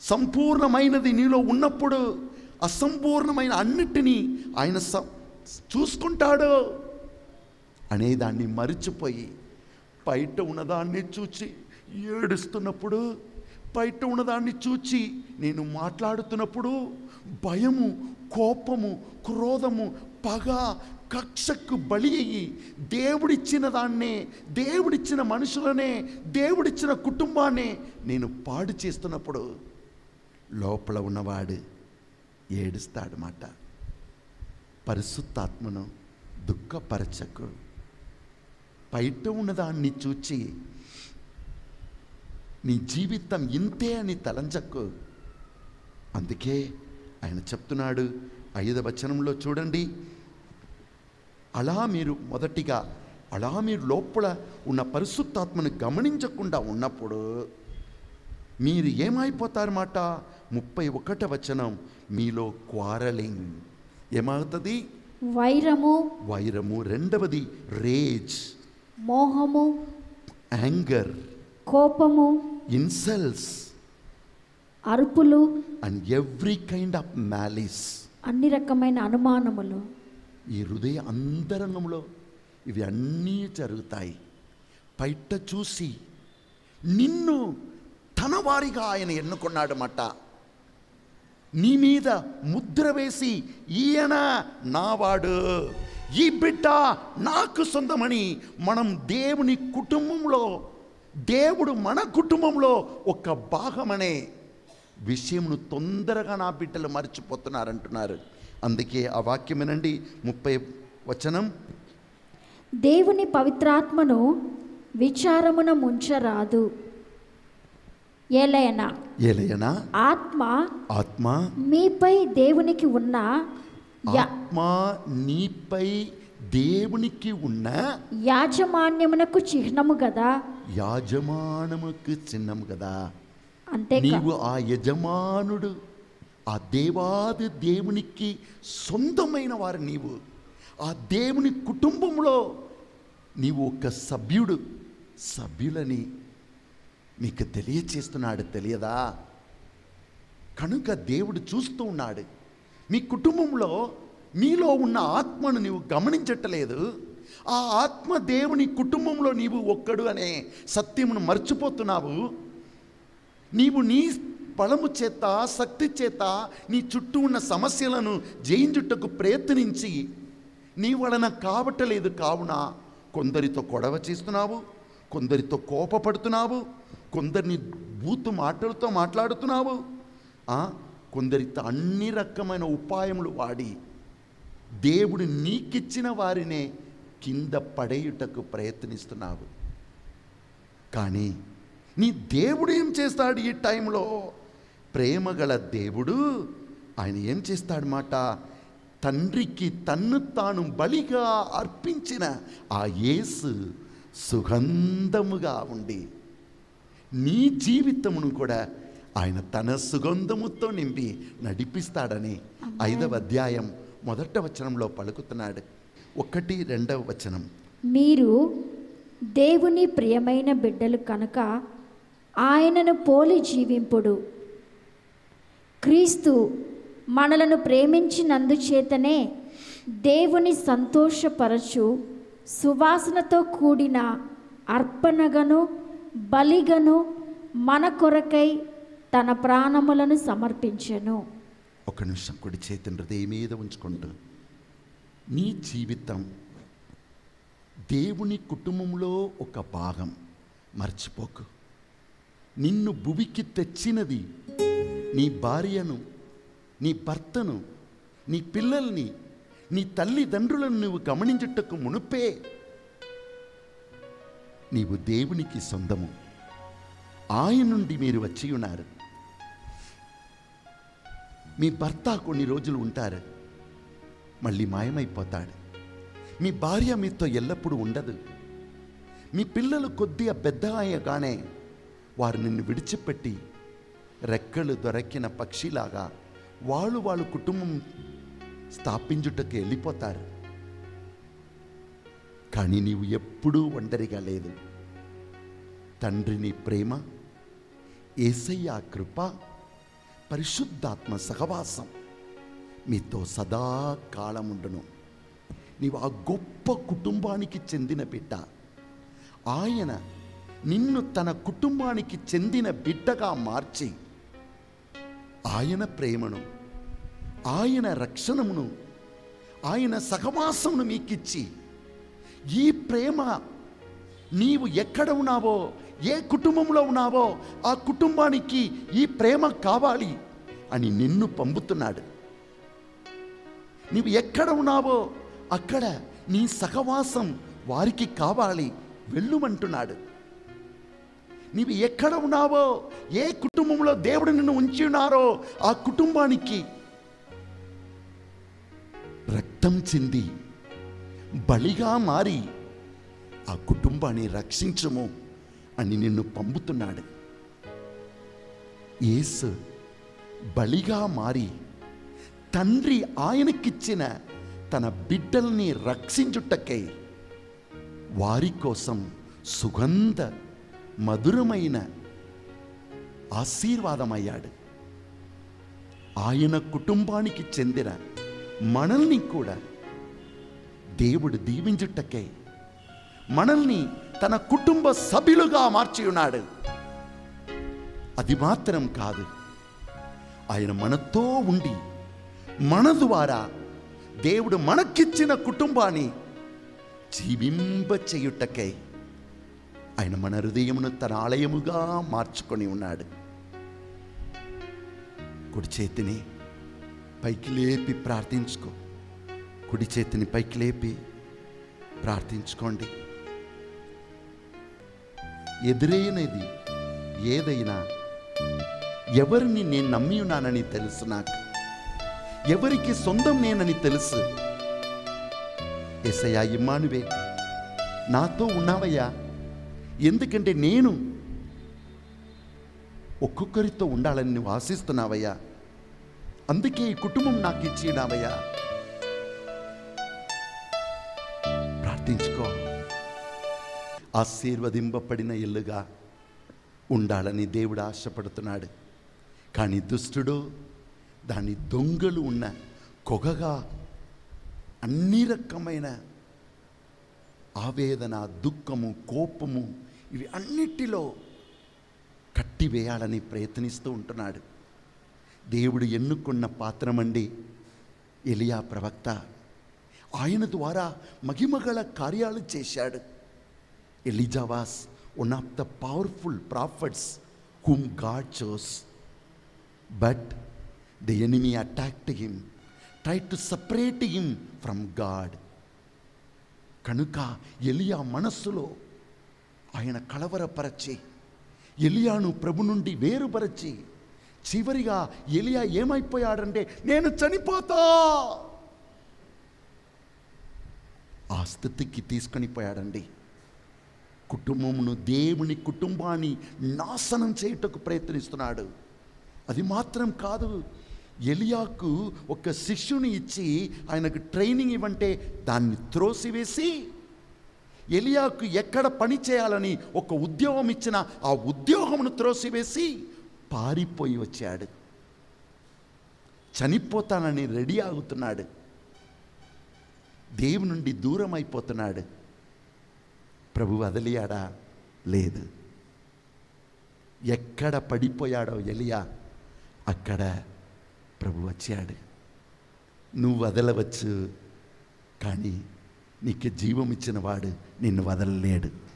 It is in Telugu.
సంపూర్ణమైనది నీలో ఉన్నప్పుడు అసంపూర్ణమైన అన్నిటినీ ఆయన స- చూసుకుంటాడు అనేదాన్ని మరిచిపోయి బయట ఉన్నదాన్ని చూచి ఏడుస్తున్నప్పుడు బయట ఉన్నదాన్ని చూచి నేను మాట్లాడుతున్నప్పుడు భయము కోపము క్రోధము పగ కక్షకు బలి అయ్యి దేవుడిచ్చిన దాన్నే దేవుడిచ్చిన మనుషులనే దేవుడిచ్చిన కుటుంబాన్నే నేను పాడు చేస్తున్నప్పుడు లోపల ఉన్నవాడు ఏడుస్తాడనమాట పరిశుద్ధాత్మను దుఃఖపరచకు బయట ఉన్నదాన్ని చూచి నీ జీవితం ఇంతే అని తలంచకు అందుకే ఆయన చెప్తున్నాడు ఐదవ వచనంలో చూడండి అలా మీరు మొదటిగా అలా మీరు లోపల ఉన్న పరిశుద్ధాత్మను గమనించకుండా ఉన్నప్పుడు మీరు ఏమైపోతారన్నమాట ముప్పై ఒకట వచనం మీలో క్వారలింగ్ ఏమవుతుంది వైరము వైరము రెండవది రేజ్ మోహము యాంగర్ కోపము ఇన్సల్స్ అరుపులు and every kind of malice అన్ని రకమైన అనుమానములు ఈ హృదయ అంతరంగంలో ఇవి అన్నీ జరుగుతాయి బయట చూసి నిన్ను తన వారిగా ఆయన ఎన్నుకున్నాడన్నమాట నీ మీద ముద్ర వేసి ఈయన నావాడు ఈ బిడ్డ నాకు సొంతమని మనం దేవుని కుటుంబంలో దేవుడు మన కుటుంబంలో ఒక భాగమనే విషయమును తొందరగా నా బిడ్డలు మర్చిపోతున్నారంటున్నారు అందుకే ఆ వాక్యం వినండి ముప్పై వచనం దేవుని పవిత్రాత్మను విచారమున ముంచరాదు ఏలయనా ఏలయనా ఆత్మ ఆత్మ మీపై దేవునికి ఉన్న యా- ఆత్మ నీపై దేవునికి ఉన్న యాజమాన్యమునకు చిహ్నము కదా యాజమానముకు చిహ్నం కదా అంతే నీవు ఆ యజమానుడు ఆ దేవాది దేవునికి సొంతమైన వారు నీవు ఆ దేవుని కుటుంబంలో నీవు ఒక సభ్యుడు సభ్యులని మీకు తెలియచేస్తున్నాడు తెలియదా కనుక దేవుడు చూస్తూ ఉన్నాడు మీ కుటుంబంలో మీలో ఉన్న ఆత్మను నీవు గమనించట్లేదు ఆ ఆత్మ దేవుని కుటుంబంలో నీవు ఒక్కడు అనే సత్యమును మర్చిపోతున్నావు నీవు నీ బలము చేత శక్తి చేత నీ చుట్టూ ఉన్న సమస్యలను జయించుటకు ప్రయత్నించి నీ వలన కావటలేదు కావున కొందరితో గొడవ చేస్తున్నావు కొందరితో కోపపడుతున్నావు కొందరిని బూతు మాటలతో మాట్లాడుతున్నావు ఆ, కొందరితో అన్ని రకమైన ఉపాయములు వాడి దేవుడు నీకిచ్చిన వారినే కింద పడేయుటకు ప్రయత్నిస్తున్నావు కానీ నీ దేవుడు ఏం చేస్తాడు ఈ టైంలో ప్రేమగల దేవుడు ఆయన ఏం చేస్తాడు మాట తండ్రికి తన్ను తాను బలిగా అర్పించిన ఆ యేసు సుగంధముగా ఉండి నీ జీవితమును కూడా ఆయన తన సుగంధముతో నింపి నడిపిస్తాడని ఐదవ అధ్యాయం మొదట వచనంలో పలుకుతున్నాడు ఒకటి రెండవ వచనం మీరు దేవుని ప్రియమైన బిడ్డలు కనుక ఆయనను పోలి జీవింపుడు క్రీస్తు మనలను ప్రేమించినందుచేతనే దేవుని సంతోషపరచు సువాసనతో కూడిన అర్పణగను బలిగను మన కొరకై తన ప్రాణములను సమర్పించెను ఒక నిమిషం కుడి చేతిని హృదయం మీద ఉంచుకుంటూ నీ జీవితం దేవుని కుటుంబంలో ఒక భాగం మర్చిపోకు నిన్ను భువికి తెచ్చినది నీ భార్యను నీ భర్తను నీ పిల్లల్ని నీ తల్లిదండ్రులను నువ్వు గమనించుటకు మునుపే నీవు దేవునికి సొంతము ఆయన నుండి మీరు వచ్చి ఉన్నారు మీ భర్త కొన్ని రోజులు ఉంటారు మళ్ళీ మాయమైపోతాడు మీ భార్య మీతో ఎల్లప్పుడూ ఉండదు మీ పిల్లలు కొద్దిగా పెద్ద అయ్యగానే వారు నిన్ను విడిచిపెట్టి రెక్కలు దొరకిన పక్షిలాగా వాళ్ళు వాళ్ళ కుటుంబం స్థాపించుటకు వెళ్ళిపోతారు కానీ నీవు ఎప్పుడూ ఒంటరిగా లేదు తండ్రిని ప్రేమ ఏసయ్య కృప పరిశుద్ధాత్మ సహవాసం మీతో సదాకాలముండును నీవు ఆ గొప్ప కుటుంబానికి చెందిన బిడ్డ ఆయన నిన్ను తన కుటుంబానికి చెందిన బిడ్డగా మార్చి ఆయన ప్రేమను ఆయన రక్షణమును ఆయన సహవాసమును మీకిచ్చి ఈ ప్రేమ నీవు ఎక్కడ ఉన్నావో ఏ కుటుంబంలో ఉన్నావో ఆ కుటుంబానికి ఈ ప్రేమ కావాలి అని నిన్ను పంపుతున్నాడు నీవు ఎక్కడ ఉన్నావో అక్కడ నీ సహవాసం వారికి కావాలి వెళ్ళుమంటున్నాడు నీవు ఎక్కడ ఉన్నావో ఏ కుటుంబంలో దేవుడు నిన్ను ఉంచి ఉన్నారో ఆ కుటుంబానికి రక్తం చెంది బలిగా మారి ఆ కుటుంబాన్ని రక్షించము అని నిన్ను పంపుతున్నాడు యేసు బలిగా మారి తండ్రి ఆయనకిచ్చిన తన బిడ్డల్ని రక్షించుటకై వారి కోసం సుగంధ మధురమైన ఆశీర్వాదమయ్యాడు ఆయన కుటుంబానికి చెందిన మనల్ని కూడా దేవుడు దీవించుటకై మనల్ని తన కుటుంబ సభ్యులుగా మార్చి ఉన్నాడు అది మాత్రం కాదు ఆయన మనతో ఉండి మన ద్వారా దేవుడు మనకిచ్చిన కుటుంబాన్ని జీవింప చేయుటకై ఆయన మన హృదయమును తన ఆలయముగా మార్చుకొని ఉన్నాడు కుడి చేతిని పైకి లేపి ప్రార్థించుకో కుడి చేతిని పైకి లేపి ప్రార్థించుకోండి ఎదురైనది ఏదైనా ఎవరిని నేను నమ్మి ఉన్నానని తెలుసు నాకు ఎవరికి సొంతం నేనని తెలుసు ఎసయ్యా ఇమ్మానువే నాతో ఉన్నావయ్యా ఎందుకంటే నేను ఒక్కొక్కరితో ఉండాలని నువ్వు ఆశిస్తున్నావయ్యా అందుకే ఈ కుటుంబం నాకు ఇచ్చినావయ్యా ప్రార్థించుకో ఆశీర్వదింపబడిన ఇల్లుగా ఉండాలని దేవుడు ఆశపడుతున్నాడు కానీ దుష్టుడు దాని దొంగలు ఉన్న కొగగా అన్ని రకమైన ఆవేదన దుఃఖము కోపము ఇవి అన్నిటిలో కట్టివేయాలని ప్రయత్నిస్తూ ఉంటున్నాడు దేవుడు ఎన్నుకున్న పాత్రమండి ఎలియా ప్రవక్త ఆయన ద్వారా మహిమగల కార్యాలు చేశాడు Elijah was one of the powerful prophets whom God chose but the enemy attacked him try to separate him from God కనుక ఎలియా మనస్సులో ఆయన కలవరపరచి ఎలియాను ప్రభు నుండి వేరుపరచి చివరిగా ఎలియా ఏమైపోయాడంటే నేను చనిపోతా ఆ స్థితికి తీసుకొని పోయాడండి కుటుంబమును దేవుని కుటుంబాన్ని నాశనం చేయుటకు ప్రయత్నిస్తున్నాడు అది మాత్రం కాదు ఎలియాకు ఒక శిష్యుని ఇచ్చి ఆయనకు ట్రైనింగ్ ఇవ్వంటే దాన్ని త్రోసివేసి ఎలియాకు ఎక్కడ పని చేయాలని ఒక ఉద్యోగం ఇచ్చిన ఆ ఉద్యోగమును త్రోసివేసి పారిపోయి వచ్చాడు చనిపోతానని రెడీ అవుతున్నాడు దేవుని నుండి దూరం అయిపోతున్నాడు ప్రభు వదిలియాడా లేదు ఎక్కడ పడిపోయాడో ఎలియా అక్కడ ప్రభు వచ్చాడు నువ్వు వదలవచ్చు కానీ నీకు జీవం ఇచ్చిన వాడు నిన్ను వదలలేడు